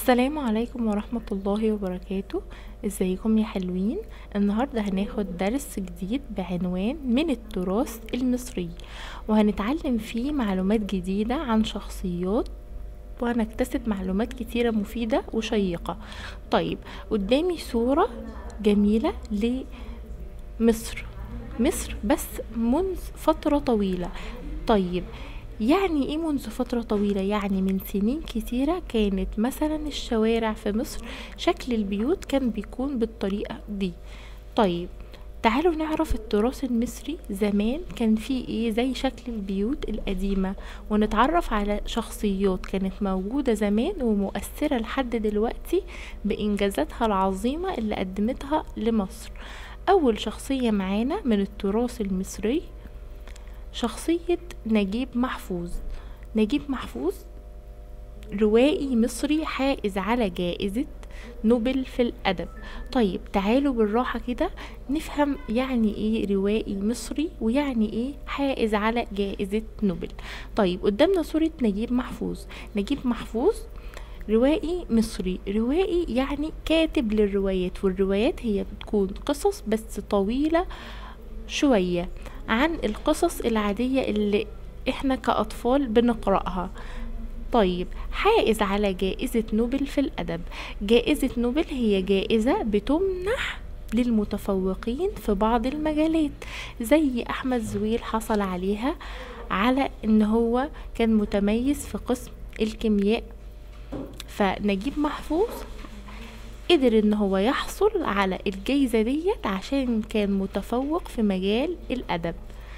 السلام عليكم ورحمة الله وبركاته ازيكم يا حلوين النهاردة هناخد درس جديد بعنوان من التراث المصري وهنتعلم فيه معلومات جديدة عن شخصيات وهنكتسب معلومات كتيرة مفيدة وشيقة طيب قدامي صورة جميلة لمصر مصر بس منذ فترة طويلة طيب يعني ايه منذ فترة طويلة يعني من سنين كتيرة كانت مثلا الشوارع في مصر شكل البيوت كان بيكون بالطريقة دي طيب تعالوا نعرف التراث المصري زمان كان فيه ايه زي شكل البيوت القديمة ونتعرف على شخصيات كانت موجودة زمان ومؤثرة لحد دلوقتي بإنجازاتها العظيمة اللي قدمتها لمصر أول شخصية معانا من التراث المصري شخصية نجيب محفوظ نجيب محفوظ روائي مصري حائز على جائزة نوبل في الأدب طيب تعالوا بالراحة كده نفهم يعني ايه روائي مصري ويعني ايه حائز على جائزة نوبل طيب قدامنا صورة نجيب محفوظ نجيب محفوظ روائي مصري روائي يعني كاتب للروايات والروايات هي بتكون قصص بس طويلة شوية عن القصص العادية اللي احنا كأطفال بنقرأها طيب حائز على جائزة نوبل في الأدب جائزة نوبل هي جائزة بتمنح للمتفوقين في بعض المجالات زي أحمد زويل حصل عليها على ان هو كان متميز في قسم الكيمياء فنجيب محفوظ قدر ان هو يحصل على الجايزة ديت عشان كان متفوق في مجال الادب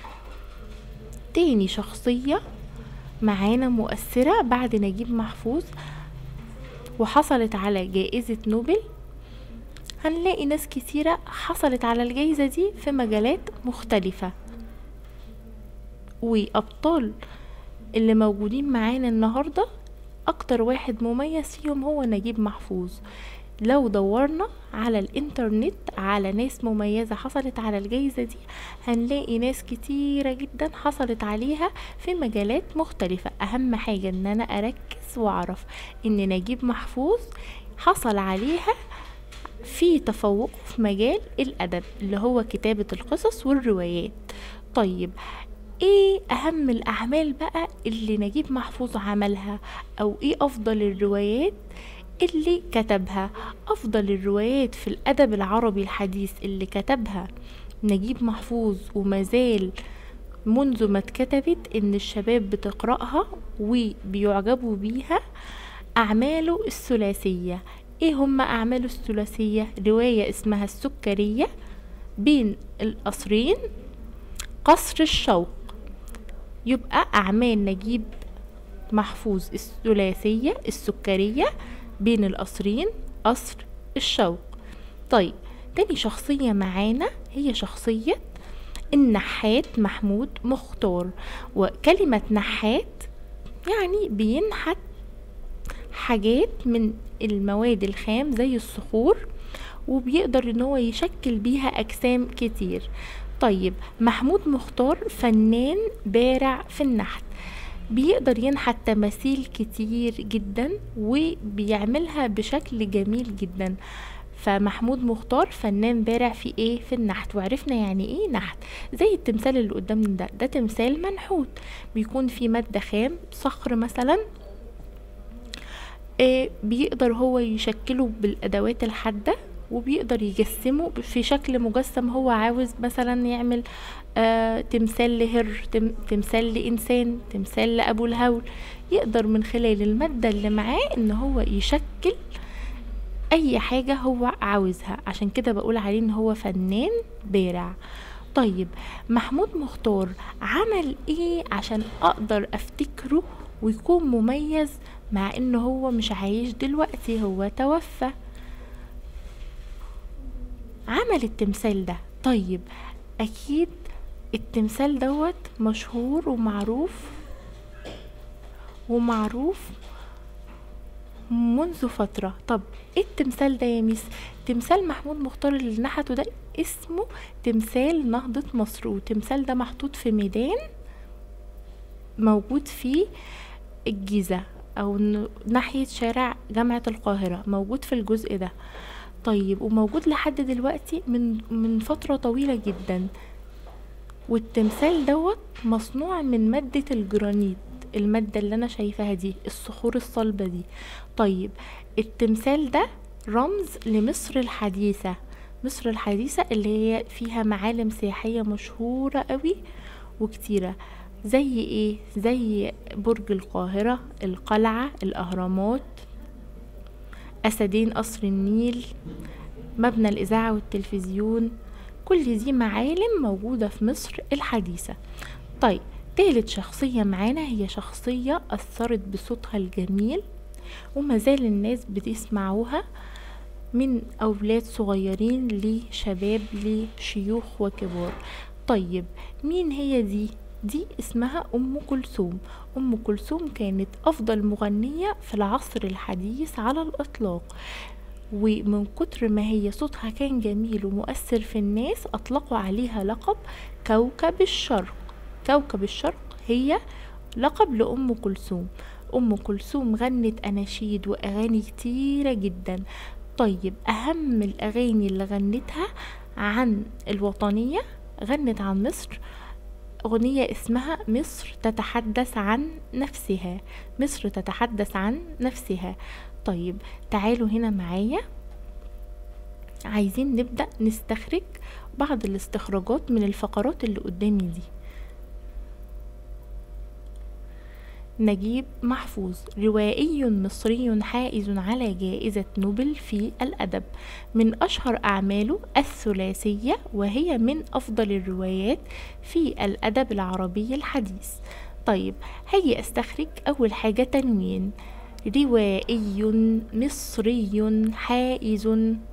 تاني شخصية معانا مؤثرة بعد نجيب محفوظ وحصلت على جائزة نوبل هنلاقي ناس كتيرة حصلت على الجايزة دي في مجالات مختلفة وأبطال اللي موجودين معانا النهاردة أكتر واحد مميز فيهم هو نجيب محفوظ لو دورنا على الانترنت على ناس مميزة حصلت على الجايزة دي هنلاقي ناس كتيرة جدا حصلت عليها في مجالات مختلفة اهم حاجة ان انا اركز واعرف ان نجيب محفوظ حصل عليها في تفوق في مجال الادب اللي هو كتابة القصص والروايات طيب ايه اهم الاعمال بقى اللي نجيب محفوظ عملها او ايه افضل الروايات اللي كتبها أفضل الروايات في الأدب العربي الحديث اللي كتبها نجيب محفوظ ومازال منذ ما اتكتبت ان الشباب بتقرأها وبيعجبوا بيها أعماله الثلاثية ايه هما أعماله الثلاثية رواية اسمها السكرية بين القصرين قصر الشوق يبقى أعمال نجيب محفوظ الثلاثية السكرية بين القصرين قصر الشوق طيب تاني شخصية معانا هي شخصية النحات محمود مختار وكلمة نحات يعني بينحت حاجات من المواد الخام زي الصخور وبيقدر ان هو يشكل بيها اجسام كتير طيب محمود مختار فنان بارع في النحت بيقدر ينحت تماثيل كتير جدا وبيعملها بشكل جميل جدا فمحمود مختار فنان بارع في ايه في النحت وعرفنا يعني ايه نحت زي التمثال اللي قدامنا ده ده تمثال منحوت بيكون فيه مادة خام صخر مثلا إيه بيقدر هو يشكله بالادوات الحادة وبيقدر يجسمه في شكل مجسم هو عاوز مثلا يعمل آه تمثال لهر تم تمثال لإنسان تمثال لأبو الهول يقدر من خلال المادة اللي معاه ان هو يشكل اي حاجة هو عاوزها عشان كده بقول عليه ان هو فنان بارع طيب محمود مختار عمل ايه عشان اقدر افتكره ويكون مميز مع ان هو مش عايش دلوقتي هو توفى عمل التمثال ده طيب اكيد التمثال دوت مشهور ومعروف ومعروف منذ فترة طب ايه التمثال ده يا ميس تمثال محمود مختار اللي نحته ده اسمه تمثال نهضة مصر والتمثال ده محطوط في ميدان موجود في الجيزة او ن- ناحية شارع جامعة القاهرة موجود في الجزء ده طيب وموجود لحد دلوقتي من من فترة طويلة جدا والتمثال دوت مصنوع من مادة الجرانيت المادة اللي أنا شايفاها دي الصخور الصلبة دي طيب التمثال ده رمز لمصر الحديثة مصر الحديثة اللي هي فيها معالم سياحية مشهورة قوي وكتيرة زي ايه زي برج القاهرة القلعة الأهرامات أسدين قصر النيل مبنى الإذاعة والتلفزيون كل دي معالم موجودة في مصر الحديثة طيب تالت شخصية معانا هي شخصية أثرت بصوتها الجميل وما زال الناس بتسمعوها من أولاد صغيرين لشباب لشيوخ وكبار طيب مين هي دي؟ دي اسمها أم كلثوم أم كلثوم كانت أفضل مغنية في العصر الحديث على الإطلاق ومن كتر ما هي صوتها كان جميل ومؤثر في الناس أطلقوا عليها لقب كوكب الشرق كوكب الشرق هي لقب لأم كلثوم أم كلثوم غنت أناشيد وأغاني كتيرة جدا طيب أهم الأغاني اللي غنتها عن الوطنية غنت عن مصر أغنية اسمها مصر تتحدث عن نفسها مصر تتحدث عن نفسها طيب تعالوا هنا معايا عايزين نبدأ نستخرج بعض الاستخراجات من الفقرات اللي قدامي دي نجيب محفوظ روائي مصري حائز على جائزة نوبل في الأدب من أشهر أعماله الثلاثية وهي من أفضل الروايات في الأدب العربي الحديث طيب هيا أستخرج أول حاجة تنوين روائي مصري حائز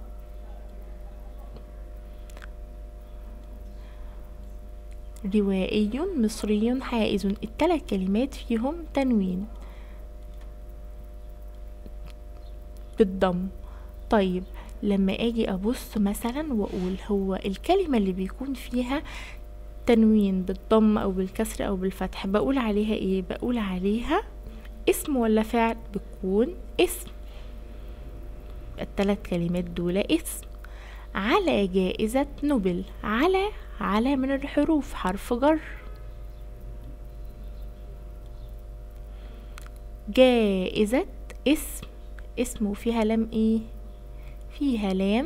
روائي مصري حائز التلات كلمات فيهم تنوين بالضم طيب لما اجي ابص مثلا واقول هو الكلمة اللي بيكون فيها تنوين بالضم او بالكسر او بالفتح بقول عليها ايه بقول عليها اسم ولا فعل بتكون اسم التلات كلمات دول اسم على جائزة نوبل على على من الحروف حرف جر جائزة اسم اسم فيها لام ايه فيها لام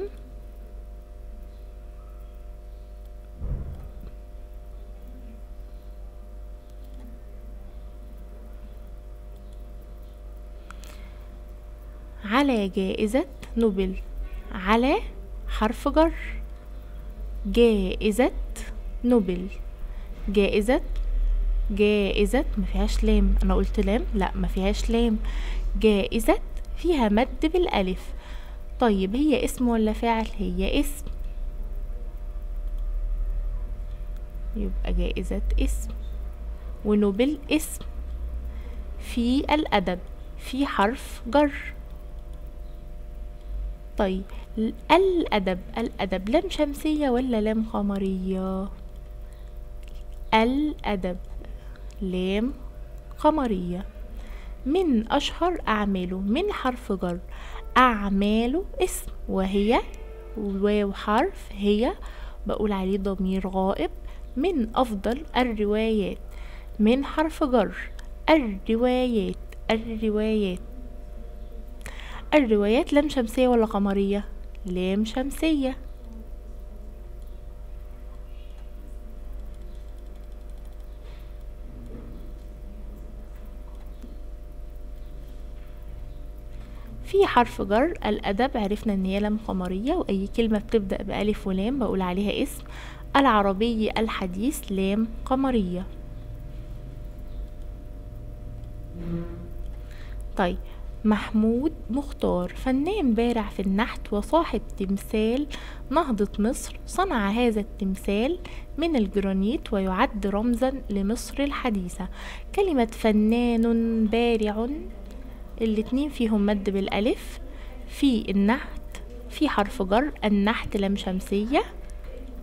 على جائزة نوبل على حرف جر جائزة نوبل جائزة جائزة ما فيهاش لام انا قلت لام لا ما فيهاش لام جائزة فيها مد بالالف طيب هي اسم ولا فعل هي اسم يبقى جائزة اسم ونوبل اسم في الأدب في حرف جر طيب الأدب الأدب لام شمسية ولا لام قمرية الأدب لام قمرية من أشهر أعماله من حرف جر أعماله اسم وهي واو حرف هي بقول عليه ضمير غائب من أفضل الروايات من حرف جر الروايات الروايات الروايات لام شمسية ولا قمرية لام شمسية في حرف جر الأدب عرفنا إن هي لام قمرية وأي كلمة بتبدأ بألف ولام بقول عليها اسم العربي الحديث لام قمرية طيب محمود مختار فنان بارع في النحت وصاحب تمثال نهضة مصر صنع هذا التمثال من الجرانيت ويعد رمزا لمصر الحديثة كلمة فنان بارع الاتنين فيهم مد بالألف في النحت في حرف جر النحت لام شمسية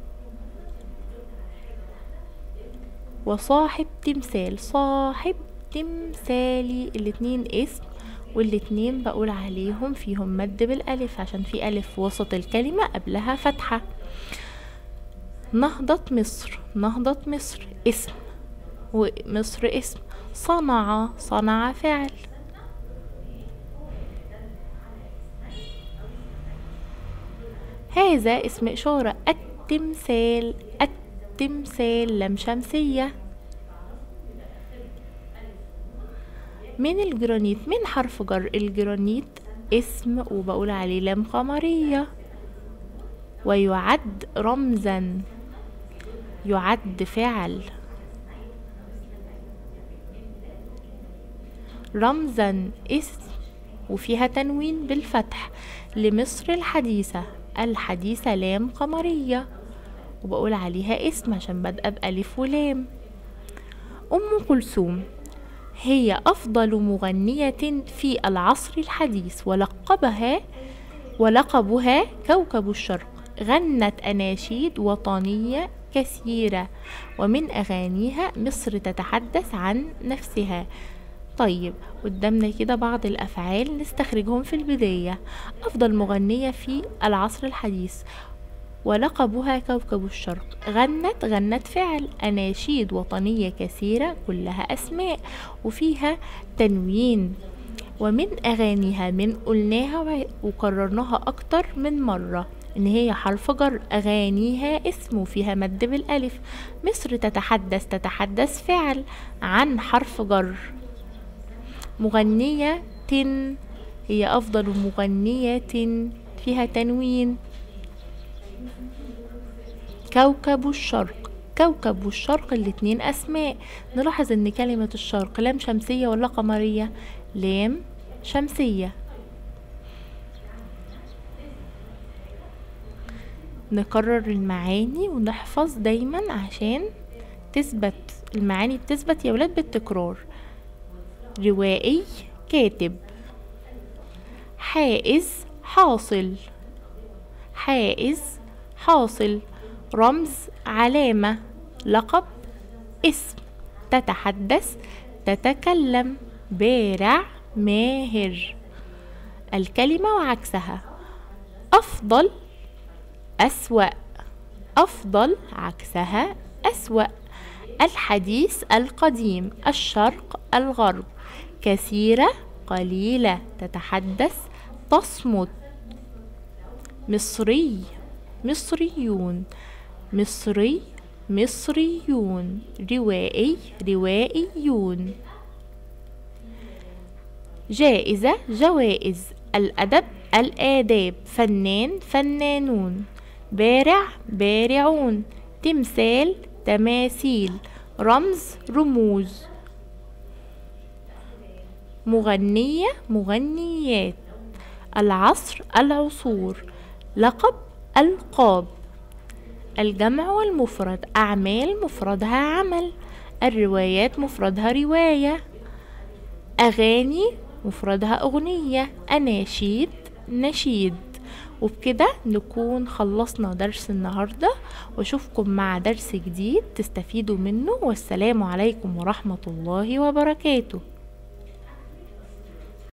وصاحب تمثال صاحب التمثالي الاتنين اسم والاتنين بقول عليهم فيهم مد بالألف عشان في ألف وسط الكلمة قبلها فتحة نهضة مصر نهضة مصر اسم ومصر اسم صنع صنع فعل هذا اسم إشارة التمثال التمثال لم شمسية من الجرانيت من حرف جر الجرانيت اسم وبقول عليه لام قمرية ويعد رمزا يعد فعل رمزا اسم وفيها تنوين بالفتح لمصر الحديثة الحديثة لام قمرية وبقول عليها اسم عشان بادئة بألف ولام أم كلثوم هي أفضل مغنية في العصر الحديث ولقبها ولقبها كوكب الشرق غنت أناشيد وطنية كثيرة ومن أغانيها مصر تتحدث عن نفسها طيب قدامنا كده بعض الأفعال نستخرجهم في البداية أفضل مغنية في العصر الحديث ولقبها كوكب الشرق غنت غنت فعل أناشيد وطنية كثيرة كلها أسماء وفيها تنوين ومن أغانيها من قلناها وكررناها أكتر من مرة إن هي حرف جر أغانيها اسم فيها مد بالألف مصر تتحدث تتحدث فعل عن حرف جر مغنية تن هي أفضل مغنية فيها تنوين كوكب الشرق كوكب والشرق الاتنين أسماء نلاحظ إن كلمة الشرق لام شمسية ولا قمرية لام شمسية نكرر المعاني ونحفظ دايما عشان تثبت المعاني بتثبت يا ولاد بالتكرار روائي كاتب حائز حاصل حائز حاصل رمز علامة لقب اسم تتحدث تتكلم بارع ماهر الكلمة وعكسها أفضل أسوأ أفضل عكسها أسوأ الحديث القديم الشرق الغرب كثيرة قليلة تتحدث تصمت مصري مصريون مصري مصريون روائي روائيون جائزة جوائز الأدب الآداب فنان فنانون بارع بارعون تمثال تماثيل رمز رموز مغنية مغنيات العصر العصور لقب ألقاب الجمع والمفرد أعمال مفردها عمل الروايات مفردها رواية أغاني مفردها أغنية أناشيد نشيد وبكده نكون خلصنا درس النهاردة واشوفكم مع درس جديد تستفيدوا منه والسلام عليكم ورحمة الله وبركاته